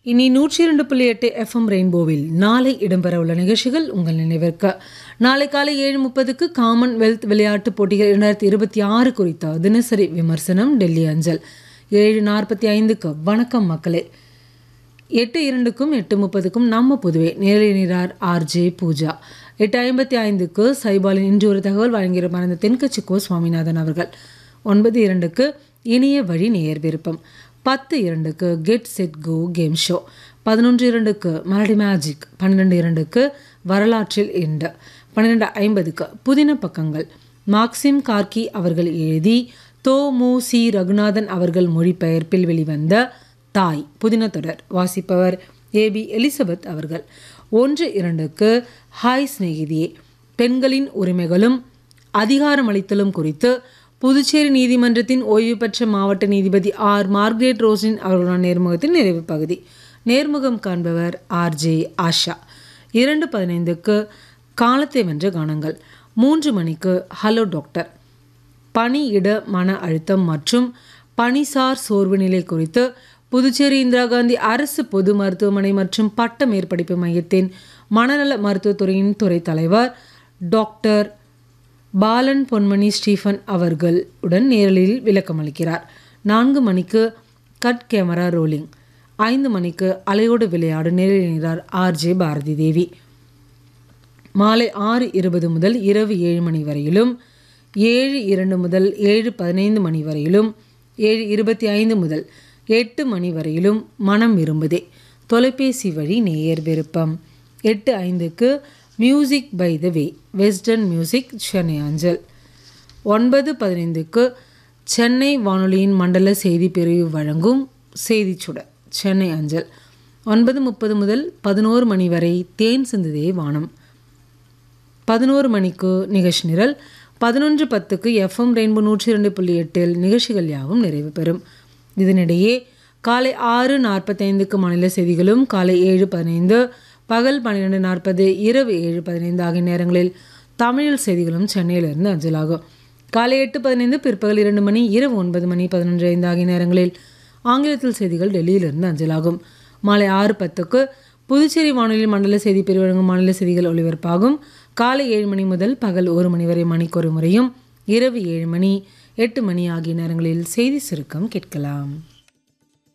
இனி நூற்றி இரண்டு புள்ளி எட்டு எஃப்எம் ரெயின்போவில் நாளை இடம்பெறவுள்ள நிகழ்ச்சிகள் உங்கள் நினைவிற்கு நாளை காலை ஏழு முப்பதுக்கு காமன்வெல்த் விளையாட்டுப் போட்டிகள் இரண்டாயிரத்தி இருபத்தி ஆறு குறித்த தினசரி விமர்சனம் டெல்லி அஞ்சல் ஏழு நாற்பத்தி ஐந்துக்கு வணக்கம் மக்களே எட்டு இரண்டுக்கும் எட்டு முப்பதுக்கும் நம்ம புதுவை நேரலினார் ஆர்ஜே பூஜா எட்டு ஐம்பத்தி ஐந்துக்கு சைபாலின் இன்று ஒரு தகவல் வழங்கிய மறந்த தென்கட்சி கோ சுவாமிநாதன் அவர்கள் ஒன்பது இரண்டுக்கு இனிய வழி நேயர் விருப்பம் பத்து இரண்டுக்கு get set go game show பதினொன்று இரண்டுக்கு மலடி மேஜிக் பன்னிரெண்டு இரண்டுக்கு வரலாற்றில் இண்டு பன்னிரெண்டு ஐம்பதுக்கு புதின பக்கங்கள் மார்க்சிம் கார்கி அவர்கள் எழுதி தோ மு சி ரகுநாதன் அவர்கள் மொழிபெயர்ப்பில் வெளிவந்த தாய் புதின தொடர் வாசிப்பவர் ஏபி எலிசபெத் அவர்கள் ஒன்று இரண்டுக்கு ஹாய் சிநேகிதியே பெண்களின் உரிமைகளும் அதிகாரமளித்தலும் குறித்து புதுச்சேரி நீதிமன்றத்தின் ஓய்வு பெற்ற மாவட்ட நீதிபதி ஆர் மார்க்ரேட் ரோசின் அவர்களான நேர்முகத்தின் நிறைவு பகுதி நேர்முகம் காண்பவர் ஆர் ஜே ஆஷா இரண்டு பதினைந்துக்கு காலத்தை வென்ற கானங்கள் மூன்று மணிக்கு ஹலோ டாக்டர் பணியிட மன அழுத்தம் மற்றும் பணிசார் சோர்வு நிலை குறித்து புதுச்சேரி இந்திரா காந்தி அரசு பொது மருத்துவமனை மற்றும் பட்ட மேற்படிப்பு மையத்தின் மனநல மருத்துவத்துறையின் துறை தலைவர் டாக்டர் பாலன் பொன்மணி ஸ்டீஃபன் அவர்கள் உடன் நேரலில் விளக்கமளிக்கிறார் நான்கு மணிக்கு கட் கேமரா ரோலிங் ஐந்து மணிக்கு அலையோடு விளையாடு நேரிடுகிறார் ஆர்ஜே பாரதி தேவி மாலை ஆறு இருபது முதல் இரவு ஏழு மணி வரையிலும் ஏழு இரண்டு முதல் ஏழு பதினைந்து மணி வரையிலும் ஏழு இருபத்தி ஐந்து முதல் எட்டு மணி வரையிலும் மனம் விரும்புதே தொலைபேசி வழி நேயர் விருப்பம் எட்டு ஐந்துக்கு music by the way western music Chennai அஞ்சல் ஒன்பது பதினைந்துக்கு சென்னை வானொலியின் மண்டல செய்தி பிரிவு வழங்கும் செய்திச் சுடர் சென்னை அஞ்சல் ஒன்பது முப்பது முதல் பதினோரு மணி வரை தேன் சிந்துதே வானம் பதினோரு மணிக்கு நிகழ்ச்சி நிரல் பதினொன்று பத்துக்கு எஃப்எம் ரெயின்போ நூற்றி இரண்டு புள்ளி எட்டில் நிகழ்ச்சிகள் யாவும் நிறைவு பெறும் இதனிடையே காலை ஆறு நாற்பத்தைந்துக்கு மாநில செய்திகளும் காலை ஏழு பதினைந்து பகல் பன்னிரெண்டு நாற்பது இரவு ஏழு பதினைந்து ஆகிய நேரங்களில் தமிழில் செய்திகளும் சென்னையிலிருந்து அஞ்சலாகும் காலை எட்டு பதினைந்து பிற்பகல் இரண்டு மணி இரவு ஒன்பது மணி பதினொன்று ஐந்து ஆகிய நேரங்களில் ஆங்கிலத்தில் செய்திகள் டெல்லியிலிருந்து அஞ்சலாகும் மாலை ஆறு பத்துக்கு புதுச்சேரி வானொலியில் மண்டல செய்தி பிரிவு வழங்கும் மாநில செய்திகள் ஒலிபரப்பாகும் காலை ஏழு மணி முதல் பகல் ஒரு மணி வரை மணிக்கொரு முறையும் இரவு ஏழு மணி எட்டு மணி ஆகிய நேரங்களில் செய்தி சுருக்கம் கேட்கலாம்